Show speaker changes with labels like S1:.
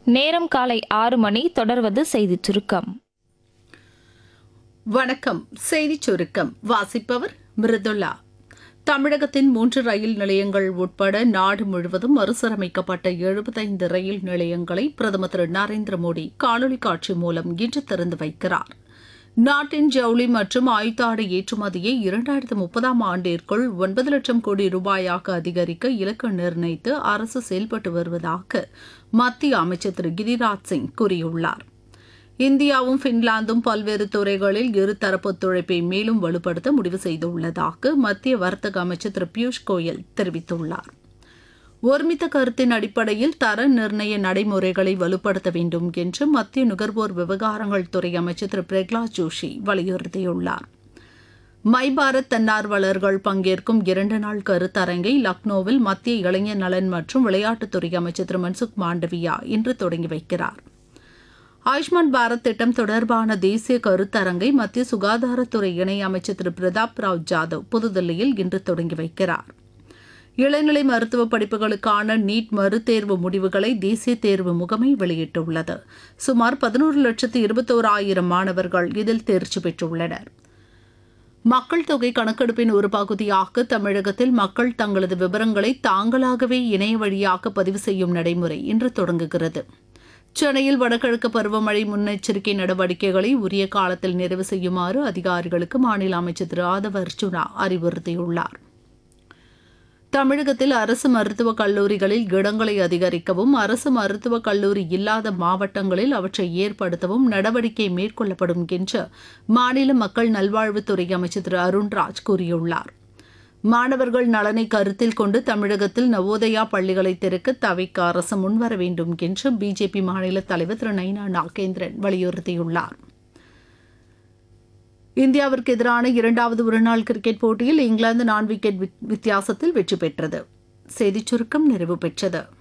S1: நேரம் காலை ஆறு மணி தொடர்வது செய்திச் சுருக்கம்
S2: வணக்கம் செய்திச் சுருக்கம் வாசிப்பவர் மிருதுல்லா தமிழகத்தின் மூன்று ரயில் நிலையங்கள் உட்பட நாடு முழுவதும் மறுசீரமைக்கப்பட்ட எழுபத்தைந்து ரயில் நிலையங்களை பிரதமர் திரு நரேந்திர மோடி காணொலி காட்சி மூலம் இன்று திறந்து வைக்கிறார் நாட்டின் ஜவுளி மற்றும் ஆயுத்தாடை ஏற்றுமதியை இரண்டாயிரத்து முப்பதாம் ஆண்டிற்குள் ஒன்பது லட்சம் கோடி ரூபாயாக அதிகரிக்க இலக்கு நிர்ணயித்து அரசு செயல்பட்டு வருவதாக மத்திய அமைச்சர் திரு கிரிராஜ் சிங் கூறியுள்ளார் இந்தியாவும் பின்லாந்தும் பல்வேறு துறைகளில் இருதரப்பு ஒத்துழைப்பை மேலும் வலுப்படுத்த முடிவு செய்துள்ளதாக மத்திய வர்த்தக அமைச்சர் திரு பியூஷ் கோயல் தெரிவித்துள்ளார் ஒருமித்த கருத்தின் அடிப்படையில் தர நிர்ணய நடைமுறைகளை வலுப்படுத்த வேண்டும் என்று மத்திய நுகர்வோர் விவகாரங்கள் துறை அமைச்சர் திரு பிரகலாத் ஜோஷி வலியுறுத்தியுள்ளார் மை பாரத் தன்னார்வலர்கள் பங்கேற்கும் இரண்டு நாள் கருத்தரங்கை லக்னோவில் மத்திய இளைஞர் நலன் மற்றும் விளையாட்டுத்துறை அமைச்சர் திரு மன்சுக் மாண்டவியா இன்று தொடங்கி வைக்கிறார் ஆயுஷ்மான் பாரத் திட்டம் தொடர்பான தேசிய கருத்தரங்கை மத்திய சுகாதாரத்துறை இணையமைச்சர் திரு பிரதாப் ராவ் ஜாதவ் புதுதில்லியில் இன்று தொடங்கி வைக்கிறார் இளநிலை மருத்துவ படிப்புகளுக்கான நீட் மறுதேர்வு முடிவுகளை தேசிய தேர்வு முகமை வெளியிட்டுள்ளது சுமார் பதினோரு லட்சத்து இருபத்தோராயிரம் மாணவர்கள் இதில் தேர்ச்சி பெற்றுள்ளனர் மக்கள் தொகை கணக்கெடுப்பின் ஒரு பகுதியாக தமிழகத்தில் மக்கள் தங்களது விவரங்களை தாங்களாகவே இணைய வழியாக பதிவு செய்யும் நடைமுறை இன்று தொடங்குகிறது சென்னையில் வடகிழக்கு பருவமழை முன்னெச்சரிக்கை நடவடிக்கைகளை உரிய காலத்தில் நிறைவு செய்யுமாறு அதிகாரிகளுக்கு மாநில அமைச்சர் திரு ஆதவ அர்ஜுனா அறிவுறுத்தியுள்ளார் தமிழகத்தில் அரசு மருத்துவக் கல்லூரிகளில் இடங்களை அதிகரிக்கவும் அரசு மருத்துவக் கல்லூரி இல்லாத மாவட்டங்களில் அவற்றை ஏற்படுத்தவும் நடவடிக்கை மேற்கொள்ளப்படும் என்று மாநில மக்கள் நல்வாழ்வுத்துறை அமைச்சர் திரு அருண்ராஜ் கூறியுள்ளார் மாணவர்கள் நலனை கருத்தில் கொண்டு தமிழகத்தில் நவோதயா பள்ளிகளை திறக்க தவிக்க அரசு முன்வர வேண்டும் என்று பிஜேபி மாநில தலைவர் திரு நைனா நாகேந்திரன் வலியுறுத்தியுள்ளார் இந்தியாவிற்கு எதிரான இரண்டாவது ஒருநாள் கிரிக்கெட் போட்டியில் இங்கிலாந்து நான்கு விக்கெட் வித்தியாசத்தில் வெற்றி பெற்றது செய்திச் சுருக்கம் நிறைவு பெற்றது